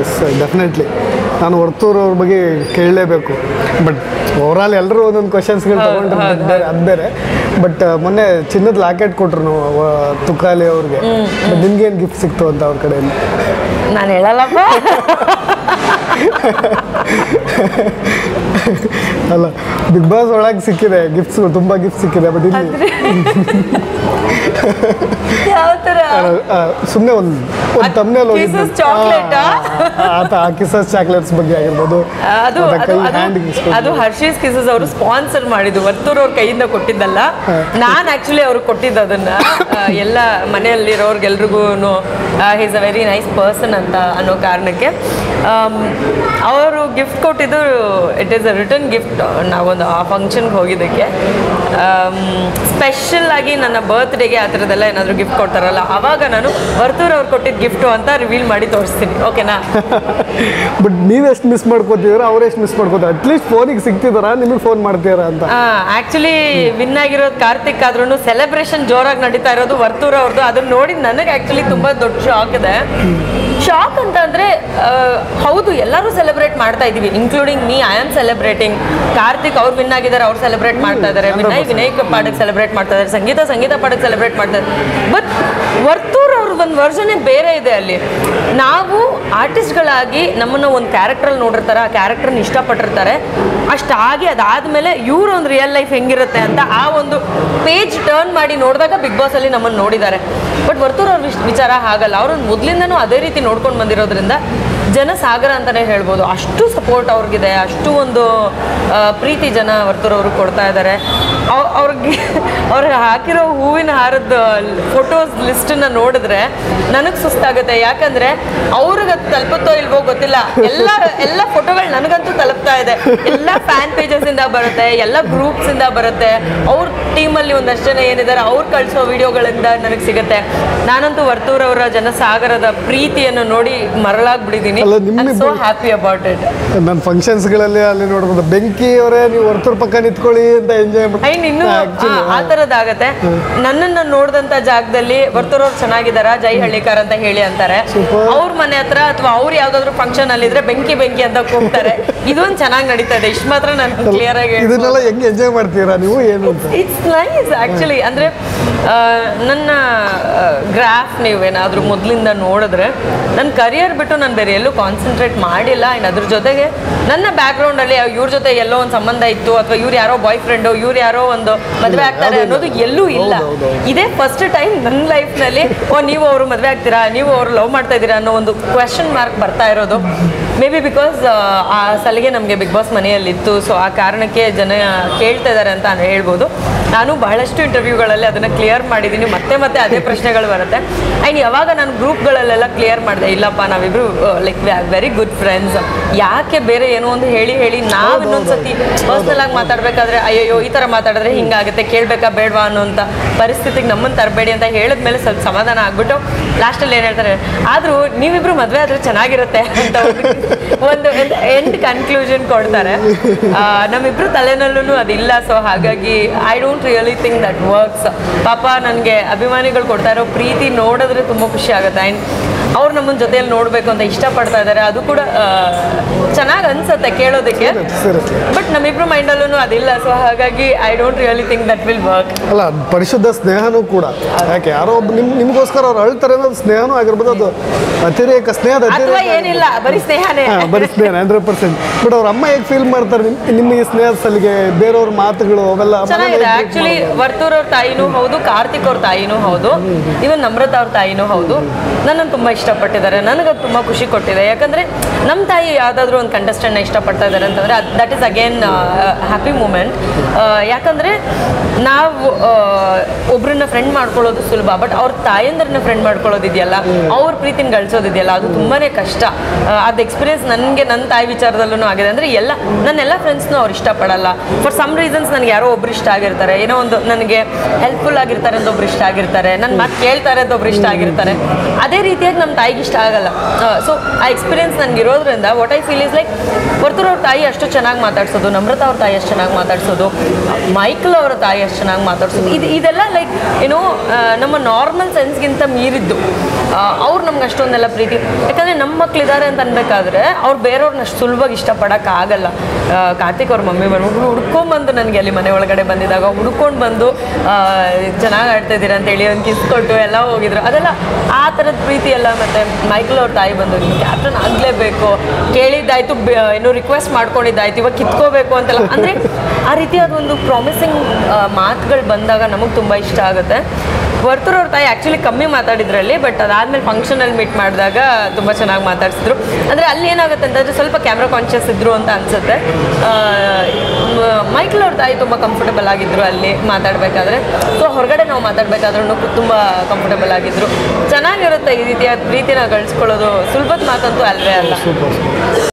Yes definitely ನಾನು ವರ್ತೂರ್ ಅವ್ರ ಬಗ್ಗೆ ಕೇಳಲೇಬೇಕು ಬಟ್ ಓವರಾಲ್ ಎಲ್ಲರೂ ಒಂದೊಂದು ಕ್ವಶನ್ಸ್ಗಳು ತಗೊಂಡಿರ್ತಾರೆ ಬೇರೆ ಅದು ಬೇರೆ ಬಟ್ ಮೊನ್ನೆ ಚಿನ್ನದ ಲಾಕೆಟ್ ಕೊಟ್ರು ನಾವು ಅವ- ತುಕಾಲಿ ಅವ್ರಿಗೆ ಬಟ್ ನಿಮ್ಗೇನು ಗಿಫ್ಟ್ ಸಿಕ್ತು ಅಂತ ಅವ್ರ ಕಡೆಯಿಂದ ನಾನು ಹೇಳಲ್ಲಪ್ಪ ಅಲ್ಲ ಬಿಗ್ ಬಾಸ್ ಒಳಗೆ ಸಿಕ್ಕಿದೆ ಗಿಫ್ಟ್ಸ್ಗಳು ತುಂಬ ಗಿಫ್ಟ್ ಸಿಕ್ಕಿದೆ ಬಟ್ ಇಲ್ಲಿ ಯಾವ ಥರ ಸುಮ್ಮನೆ ಒಂದು ಒಂದು ತಮ್ಮನೇಲಿ Kisses chocolate ಆ? ಆತ ಆ ಕಿಸಸ್ ಚಾಕ್ಲೇಟ್ಸ್ ಬಗ್ಗೆ ಆಗಿರ್ಬೋದು ಅದು ಮತ್ತೆ ಅದು ಕೈ ಅದು- ಹ್ಯಾಂಡ್ ಅದು ಹರ್ಷೀಸ್ ಕಿಸಸ್ ಅವರು ಸ್ಪಾನ್ಸರ್ ಮಾಡಿದ್ದು ವರ್ತೂರ್ ಅವ್ರ ಕೈಯಿಂದ ಕೊಟ್ಟಿದ್ದಲ್ಲ ನಾನು ಆಕ್ಚುಲಿ ಅವ್ರಿಗೆ ಕೊಟ್ಟಿದ್ದು ಅದನ್ನ ಆ, ಎಲ್ಲ ಮನೆಯಲ್ಲಿರೋರ್ಗೆಲ್ರಿಗೂ is a very nice person ಅಂತ ಅನ್ನೋ ಕಾರಣಕ್ಕೆ ಅವರು ಗಿಫ್ಟ್ ಕೊಟ್ಟಿದ್ದು it is a return gift ನಾವೊಂದು ಆ ಫಂಕ್ಷನ್ಗೆ ಹೋಗಿದ್ದಕ್ಕೆ ಸ್ಪೆಷಲ್ ಆಗಿ ನನ್ನ ಬರ್ತ್ಡೇಗೆ ಆ ಥರದ್ದೆಲ್ಲ ಏನಾದರೂ ಗಿಫ್ಟ್ ಕೊಡ್ತಾರಲ್ಲ ಅವಾಗ ನಾನು ವರ್ತೂರ್ ಅವ್ರು ಕೊಟ್ಟಿದ್ದು ಗಿಫ್ಟು ಅಂತ ರಿವೀಲ್ ಮಾಡಿ ತೋರಿಸ್ತೀನಿ ಓಕೆನಾ ಬಟ್ ನೀವು ಎಷ್ಟು ಮಿಸ್ ಮಾಡ್ಕೋತಿದ್ದೀರಾ ಅವ್ರು ಎಷ್ಟು ಮಿಸ್ ಮಾಡ್ಕೋತಾರೆ ಅಟ್ಲೀಸ್ಟ್ ಫೋನಿಗೆ ಸಿಗ್ತಿದಾರಾ ನಿಮಗೆ ಫೋನ್ ಮಾಡ್ತೀರಾ ಅಂತ ಆಕ್ಚುಲಿ ವಿನ್ ಆಗಿರೋದು ಕಾರ್ತಿಕ್ ಆದ್ರೂ ಸೆಲೆಬ್ರೇಷನ್ ಜೋರಾಗಿ ನಡೀತಾ ಇರೋದು ವರ್ತೂರ್ ಅವ್ರದ್ದು ಅದನ್ನ ನೋಡಿ ನನಗೆ ಆಕ್ಚುಲಿ ತುಂಬಾ ದೊಡ್ಡ ಶಾಕ್ ಇದೆ ಶಾಕ್ ಅಂತ ಅಂದ್ರೆ ಆ, ಹೌದು ಎಲ್ಲರೂ ಸೆಲೆಬ್ರೇಟ್ ಮಾಡ್ತಾ ಇದೀವಿ including me I am celebrating Karthik ಅವ್ರು ವಿನ್ ಆಗಿದ್ದಾರೆ ಅವ್ರು ಸೆಲೆಬ್ರೇಟ್ ಮಾಡ್ತಾ ಇದ್ದಾರೆ ವಿನಯ್ ವಿನಯ್ ಪಾಡಕ್ ಸೆಲೆಬ್ರೇಟ್ ಮಾಡ್ತಾ ಇದ್ದಾರೆ ಸಂಗೀತ ಸಂಗೀತ ಪಾಡಕ್ ಸೆಲೆಬ್ರೇಟ್ ಮಾಡ್ತಾ ಇದ್ದಾರೆ ಬಟ್ ವರ್ತೂರ್ ಅವ್ರ ಒಂದು ವರ್ಷನೇ ಬೇರೆ ಇದೆ ಅಲ್ಲಿ ನಾವು ಆರ್ಟಿಸ್ಟ್ಗಳಾಗಿ ನಮ್ಮನ್ನ ಒಂದು ಕ್ಯಾರೆಕ್ಟ್ರಲ್ಲಿ ನೋಡಿರ್ತಾರೆ ಆ ಕ್ಯಾರೆಕ್ಟರ್ನ ಇಷ್ಟಪಟ್ಟಿರ್ತಾರೆ ಅಷ್ಟಾಗಿ ಅದಾದ್ಮೇಲೆ ಇವ್ರ ಒಂದು ರಿಯಲ್ ಲೈಫ್ ಹೆಂಗಿರುತ್ತೆ ಅಂತ ಆ ಒಂದು ಪೇಜ್ ಟರ್ನ್ ಮಾಡಿ ನೋಡಿದಾಗ ಬಿಗ್ ಬಾಸ್ ಅಲ್ಲಿ ನಮ್ಮನ್ನು ನೋಡಿದ್ದಾರೆ ಬಟ್ ವರ್ತೂರ್ ಅವ್ರ ವಿಷ್- ವಿಚಾರ ಹಾಗಲ್ಲ ಅವರು ಮೊದಲಿಂದನೂ ಅದೇ ರೀತಿ ನೋಡ್ಕೊಂಡು ಬಂದಿರೋದ್ರಿಂದ ಜನಸಾಗರ ಅಂತಾನೆ ಹೇಳ್ಬೋದು ಅಷ್ಟು ಸಪೋರ್ಟ್ ಅವ್ರಿಗಿದೆ ಅಷ್ಟು ಒಂದು ಆ, ಪ್ರೀತಿ ಜನ ವರ್ತೂರ್ ಅವರು ಕೊಡ್ತಾ ಇದ್ದಾರೆ ಅವ್- ಅವ್ರಿಗೆ ಅವ್ರಿಗೆ ಹಾಕಿರೋ ಹೂವಿನ ಹಾರದ ಫೋಟೋಸ್ ಲಿಸ್ಟನ್ನ ನೋಡಿದ್ರೆ ನನಗೆ ಸುಸ್ತಾಗುತ್ತೆ ಯಾಕಂದ್ರೆ ಅವ್ರಿಗೆ ಅದು ತಲುಪುತ್ತೋ ಇಲ್ವೋ ಗೊತ್ತಿಲ್ಲ ಎಲ್ಲ ಎಲ್ಲ ಫೋಟೋಗಳು ನನಗಂತೂ ತಲುಪ್ತಾ ಇದೆ ಎಲ್ಲ ಫ್ಯಾನ್ ಪೇಜಸ್ ಇಂದ ಬರುತ್ತೆ ಎಲ್ಲ ಗ್ರೂಪ್ಸ್ ಇಂದ ಬರುತ್ತೆ ಅವ್ರ ಟೀಮಲ್ಲಿ ಒಂದಷ್ಟು ಜನ ಏನಿದ್ದಾರೆ ಅವ್ರು ಕಳಿಸೋ ವಿಡಿಯೋಗಳಿಂದ ನನಗೆ ಸಿಗುತ್ತೆ ನಾನಂತೂ ವರ್ತೂರ್ ಅವರ ಜನಸಾಗರದ ಪ್ರೀತಿಯನ್ನು ನೋಡಿ ಮರಳಾಗ್ಬಿಟ್ಟಿದ್ದೀನಿ ಅಲ್ಲ, ನಿಮ್ಮ ಸೋ ಹ್ಯಾಪಿ ಅಬೌಟ್ ಇಟ್ ನನ್ನ ಫಂಕ್ಷನ್ಸ್ಗಳಲ್ಲಿ ಅಲ್ಲಿ ನೋಡ್ಬೋದು ಬೆಂಕಿ ಅವರೇ ನೀವು ಹೊರ್ತೂರ್ ಪಕ್ಕ ನಿಂತ್ಕೊಳ್ಳಿ ಅಂತ ಎಂಜಾಯ್ ಐನ್ ಇನ್ನು ಆ ತರದಾಗತ್ತೆ ನನ್ನನ್ನ ನೋಡಿದಂತ ಜಾಗದಲ್ಲಿ ವರ್ತೂರವ್ರು ಚೆನ್ನಾಗಿದಾರ ಜೈ ಹಳ್ಳಿಕಾರ್ ಅಂತ ಹೇಳಿ ಅಂತಾರೆ Super. ಅವ್ರ ಮನೆ ಹತ್ರ ಅಥವಾ ಅವ್ರು ಯಾವ್ದಾದ್ರು ಫಂಕ್ಷನ್ ಅಲ್ಲಿ ಇದ್ರೆ ಬೆಂಕಿ ಬೆಂಕಿ ಅಂತ ಕೂಗ್ತಾರೆ ಇದೊಂದು ಚೆನ್ನಾಗಿ ನಡೀತಾ ಇದೆ ಇಷ್ಟು ಮಾತ್ರ ನಾನು ಕ್ಲಿಯರ್ ಆಗಿ ಹೇಳ್ಬೋದು. ಇದನ್ನೆಲ್ಲ ಹೆಂಗೆ ಎಂಜಾಯ್ ಮಾಡ್ತೀರಾ ನೀವು ಏನು ಅಂತ ಇಟ್ಸ್ ನೈಸ್ ಆ್ಯಕ್ಚುಲಿ ಅಂದರೆ ನನ್ನ ಗ್ರಾಫ್ ನೀವೇನಾದರೂ ಮೊದಲಿಂದ ನೋಡಿದ್ರೆ ನನ್ನ ಕರಿಯರ್ ಬಿಟ್ಟು ನಾನು ಬೇರೆ ಎಲ್ಲೂ ಕಾನ್ಸಂಟ್ರೇಟ್ ಮಾಡಿಲ್ಲ ಆ್ಯಂಡ್ ಅದ್ರ ಜೊತೆಗೆ ನನ್ನ ಬ್ಯಾಕ್ಗ್ರೌಂಡಲ್ಲಿ ಇವ್ರ ಜೊತೆ ಎಲ್ಲೋ ಒಂದು ಸಂಬಂಧ ಇತ್ತು ಅಥವಾ ಇವ್ರು ಯಾರೋ ಬಾಯ್ ಫ್ರೆಂಡು ಇವ್ರು ಯಾರೋ ಒಂದು ಮದುವೆ ಆಗ್ತಾರೆ ಅನ್ನೋದು ಎಲ್ಲೂ ಇಲ್ಲ ಇದೇ ಫಸ್ಟ್ ಟೈಮ್ ನನ್ನ ಲೈಫ್ನಲ್ಲಿ ಓ ನೀವು ಅವರು ಮದುವೆ ಆಗ್ತೀರಾ ನೀವು ಅವರು ಲವ್ ಮಾಡ್ತಾ ಇದ್ದೀರಾ ಅನ್ನೋ ಒಂದು ಕ್ವೆಶನ್ ಮಾರ್ಕ್ ಬರ್ತಾ ಇರೋದು ಮೇ ಬಿ ಬಿಕಾಸ್ ಆ ಸಲಿಗೆ ನಮಗೆ ಬಿಗ್ ಬಾಸ್ ಮನೆಯಲ್ಲಿತ್ತು ಸೊ ಆ ಕಾರಣಕ್ಕೆ ಜನ ಕೇಳ್ತಾ ಇದ್ದಾರೆ ಅಂತ ನಾನು ಹೇಳ್ಬೋದು ನಾನು ಬಹಳಷ್ಟು ಇಂಟರ್ವ್ಯೂಗಳಲ್ಲಿ ಅದನ್ನು ಕ್ಲಿಯರ್ ಮಾಡಿದ್ದೀನಿ ಮತ್ತೆ ಮತ್ತೆ ಅದೇ ಪ್ರಶ್ನೆಗಳು ಬರುತ್ತೆ ಆ್ಯಂಡ್ ಯಾವಾಗ ನಾನು ಗ್ರೂಪ್ಗಳಲ್ಲೆಲ್ಲ ಕ್ಲಿಯರ್ ಮಾಡಿದೆ ಇಲ್ಲಪ್ಪ ನಾವಿಬ್ರು ಲೈಕ್ ವೆರಿ ಗುಡ್ ಫ್ರೆಂಡ್ಸ್ ಯಾಕೆ ಬೇರೆ ಏನೋ ಒಂದು ಹೇಳಿ ಹೇಳಿ ನಾವು ಇನ್ನೊಂದ್ಸತಿ ಪರ್ಸ್ನಲ್ ಆಗಿ ಮಾತಾಡಬೇಕಾದ್ರೆ ಅಯ್ಯೋ ಈ ಥರ ಮಾತಾಡಿದ್ರೆ ಹಿಂಗಾಗುತ್ತೆ ಕೇಳಬೇಕಾ ಬೇಡವಾ ಅನ್ನೋಂಥ ಪರಿಸ್ಥಿತಿಗೆ ನಮ್ಮನ್ನು ತರಬೇಡಿ ಅಂತ ಹೇಳಿದ್ಮೇಲೆ ಸ್ವಲ್ಪ ಸಮಾಧಾನ ಆಗ್ಬಿಟ್ಟು ಲಾಸ್ಟಲ್ಲಿ ಏನು ಹೇಳ್ತಾರೆ ಆದರೂ ನೀವಿಬ್ರು ಮದುವೆ ಆದರೆ ಚೆನ್ನಾಗಿರುತ್ತೆ ಅಂತ ಒಂದು ಒಂದು ಎಂಡ್ ಕನ್ಕ್ಲೂಷನ್ ಕೊಡ್ತಾರೆ ಆ, ನಮ್ಮಿಬ್ರು ತಲೆನಲ್ಲೂ ಅದಿಲ್ಲ ಸೊ ಹಾಗಾಗಿ I don't really think that works ಪಾಪ ನನಗೆ ಅಭಿಮಾನಿಗಳು ಕೊಡ್ತಾ ಇರೋ ಪ್ರೀತಿ ನೋಡಿದ್ರೆ ತುಂಬ ಖುಷಿ ಆಗುತ್ತೆ ಆ್ಯಂಡ್ ಅವ್ರು ನಮ್ಮನ್ನ ಜೊತೆಯಲ್ಲಿ ನೋಡಬೇಕು ಅಂತ ಇಷ್ಟಪಡ್ತಾ ಇದ್ದಾರೆ ಅದು ಕೂಡ ಚೆನ್ನಾಗಿ ಅನ್ಸುತ್ತೆ ಕೇಳೋದಕ್ಕೆ ಸೀರಿಯಸ್ಲಿ ಬಟ್ ನಮ್ಮಿಬ್ರು ಮೈಂಡಲ್ಲೂ ಅದಿಲ್ಲ ಸೊ ಹಾಗಾಗಿ I don't really think that will work ಅಲ್ಲ ಪರಿಶುದ್ಧ ಸ್ನೇಹನೂ ಕೂಡ ಯಾಕೆ ಯಾರೋ ಒಬ್ಬ ನಿಮ್ ನಿಮಗೋಸ್ಕರ ಅವ್ರು ಅಳ್ತಾರೆ ಅನ್ನೋದು ಸ್ನೇಹನೂ ಆಗಿರ್ಬೋದು ಅದು ಅತಿರೇಕ ಸ್ನೇಹದ ಅಥವಾ ಅತಿರೇಕ ಏನಿಲ್ಲ ಬರೀ ಸ್ನೇಹನೇ ಹಾ, ಬರೀ ಸ್ನೇಹ ಹಂಡ್ರೆಡ್ ಪರ್ಸೆಂಟ್ ಬಟ್ ಅವ್ರ ಅಮ್ಮ ಹೇಗೆ ಫೀಲ್ ಮಾಡ್ತಾರೆ ನಿಮ್ ನಿಮಗೆ ಸ್ನೇಹದ ಸಲಿಗೆ ಬೇರೆಯವ್ರ ಮಾತುಗಳು ಅವೆಲ್ಲ ಚೆನ್ನಾಗಿದೆ ಆಕ್ಚುಲಿ ವರ್ತೂರ್ ಅವ್ರ ತಾಯಿನೂ ಹೌದು ಕಾರ್ತಿಕ್ ಅವ್ರ ತಾಯಿನೂ ಹೌದು ಇವನ್ ನಮ್ರತಾ ಅವ್ರ ತಾಯಿನೂ ಹೌದು ನನ್ನನ್ನು ತುಂಬ ಇಷ್ಟಪಟ್ಟಿದ್ದಾರೆ ನನಗೆ ತುಂಬ ಖುಷಿ ಕೊಟ್ಟಿದೆ ಯಾಕಂದ್ರೆ ನಮ್ಮ ತಾಯಿ ಯಾವುದಾದ್ರೂ ಒಂದು ಕಂಟೆಸ್ಟೆಂಟ್ನ ಇಷ್ಟಪಡ್ತಾ ಇದ್ದಾರೆ ಅಂತಂದ್ರೆ that is again happy moment ಯಾಕಂದ್ರೆ ನಾವು ಆ, ಒಬ್ರನ್ನ ಫ್ರೆಂಡ್ ಮಾಡ್ಕೊಳ್ಳೋದು ಸುಲಭ ಬಟ್ ಅವ್ರ ತಾಯಂದ್ರನ್ನ ಫ್ರೆಂಡ್ ಮಾಡ್ಕೊಳ್ಳೋದಿದೆಯಲ್ಲ ಅವ್ರ ಪ್ರೀತಿನ ಗಳಿಸೋದಿದೆಯಲ್ಲ ಅದು ತುಂಬಾನೇ ಕಷ್ಟ ಆ, ಅದು ಎಕ್ಸ್ಪೀರಿಯನ್ಸ್ ನನಗೆ ನನ್ನ ತಾಯಿ ವಿಚಾರದಲ್ಲೂ ಆಗಿದೆ ಅಂದರೆ ಎಲ್ಲ ನನ್ನೆಲ್ಲ ಫ್ರೆಂಡ್ಸ್ನು ಅವ್ರು ಇಷ್ಟಪಡಲ್ಲ ಫಾರ್ ಸಮ್ ರೀಸನ್ಸ್ ನನಗೆ ಯಾರೋ ಒಬ್ರು ಇಷ್ಟ ಆಗಿರ್ತಾರೆ ಏನೋ ಒಂದು ನನಗೆ ಹೆಲ್ಪ್ಫುಲ್ ಆಗಿರ್ತಾರೆ ಅಂತ ಒಬ್ರು ಇಷ್ಟ ಆಗಿರ್ತಾರೆ ನನ್ನ ಮಾತು ಕೇಳ್ತಾರೆ ಅಂತ ಒಬ್ರು ಇಷ್ಟ ಆಗಿರ್ತಾರೆ ಅದೇ ರೀತಿಯಾಗಿ ನಮ್ಮ ನಮ್ಮ ತಾಯಿಗೆ ಇಷ್ಟ ಆಗಲ್ಲ ಸೊ ಆ ಎಕ್ಸ್ಪೀರಿಯನ್ಸ್ ನನಗೆ ಇರೋದ್ರಿಂದ what I feel is like Varthur ಅವ್ರ ತಾಯಿ ಅಷ್ಟು ಚೆನ್ನಾಗಿ ಮಾತಾಡ್ಸೋದು ನಮ್ರತಾ ಅವ್ರ ತಾಯಿ ಅಷ್ಟು ಚೆನ್ನಾಗಿ ಮಾತಾಡ್ಸೋದು ಮೈಕಲ್ ಅವರ ತಾಯಿ ಅಷ್ಟು ಚೆನ್ನಾಗಿ ಮಾತಾಡ್ಸೋದು ಇದು ಇದೆಲ್ಲ ಲೈಕ್ ಏನೋ ಆ, ನಮ್ಮ ನಾರ್ಮಲ್ ಸೆನ್ಸ್ಗಿಂತ ಮೀರಿದ್ದು ಅವ್ರು ನಮ್ಗೆ ಅಷ್ಟೊಂದೆಲ್ಲ ಪ್ರೀತಿ ಯಾಕಂದರೆ ನಮ್ಮ ಮಕ್ಳಿದ್ದಾರೆ ಅಂತ ಅನ್ಬೇಕಾದ್ರೆ ಅವ್ರು ಬೇರೆಯವ್ರನ್ನ ಅಷ್ಟು ಸುಲಭವಾಗಿ ಇಷ್ಟಪಡೋಕ್ಕಾಗಲ್ಲ ಆ, ಕಾರ್ತಿಕ್ ಅವ್ರ ಮಮ್ಮಿ ಬಂದು ಹುಡ್ಕೊಂಬಂದು ನನಗೆ ಅಲ್ಲಿ ಮನೆ ಒಳಗಡೆ ಬಂದಿದ್ದಾಗ ಹುಡ್ಕೊಂಡು ಬಂದು ಚೆನ್ನಾಗಿ ಆಡ್ತಾ ಇದ್ದೀರಾ ಅಂತ ಹೇಳಿ ಒಂದು ಕಿಸ್ ಕೊಟ್ಟು ಎಲ್ಲ ಹೋಗಿದ್ರು ಅದೆಲ್ಲ ಆ ಥರದ ಪ್ರೀತಿ ಎಲ್ಲ ಮತ್ತು ಮೈಕಲ್ ಅವ್ರ ತಾಯಿ ಬಂದು ನೀವು ಕ್ಯಾಪ್ಟನ್ ಆಗಲೇಬೇಕು ಕೇಳಿದ್ದಾಯ್ತು ಬೆ- ಏನು ರಿಕ್ವೆಸ್ಟ್ ಮಾಡ್ಕೊಂಡಿದ್ದಾಯ್ತು ಇವಾಗ ಕಿತ್ಕೋಬೇಕು ಅಂತೆಲ್ಲ ಅಂದರೆ ಆ ರೀತಿಯಾದ ಒಂದು ಪ್ರಾಮಿಸಿಂಗ್ ಮಾತುಗಳು ಬಂದಾಗ ನಮಗೆ ತುಂಬ ಇಷ್ಟ ಆಗುತ್ತೆ ವರ್ತೂರ್ ಅವ್ರ ತಾಯಿ ಆ್ಯಕ್ಚುಲಿ ಕಮ್ಮಿ ಮಾತಾಡಿದ್ರಲ್ಲಿ ಬಟ್ ಅದಾದಮೇಲೆ ಫಂಕ್ಷನಲ್ಲಿ ಮೀಟ್ ಮಾಡಿದಾಗ ತುಂಬ ಚೆನ್ನಾಗಿ ಮಾತಾಡ್ಸಿದ್ರು ಅಂದರೆ ಅಲ್ಲಿ ಏನಾಗುತ್ತೆ ಅಂತಂದರೆ ಸ್ವಲ್ಪ ಕ್ಯಾಮ್ರಾ ಕಾನ್ಷಿಯಸ್ ಇದ್ರು ಅಂತ ಅನಿಸುತ್ತೆ ಮೈಕಲ್ ಅವ್ರ ತಾಯಿ ತುಂಬ ಕಂಫರ್ಟಬಲ್ ಆಗಿದ್ರು ಅಲ್ಲಿ ಮಾತಾಡಬೇಕಾದ್ರೆ ಸೊ ಹೊರಗಡೆ ನಾವು ಮಾತಾಡಬೇಕಾದ್ರೂ ತುಂಬ ಕಂಫರ್ಟಬಲ್ ಆಗಿದ್ರು ಚೆನ್ನಾಗಿರುತ್ತೆ ಈ ರೀತಿಯ ಪ್ರೀತಿನ ಗಳಿಸ್ಕೊಳ್ಳೋದು ಸುಲಭದ ಮಾತಂತೂ ಅಲ್ವೇ ಅಲ್ಲ ಸೂಪರ್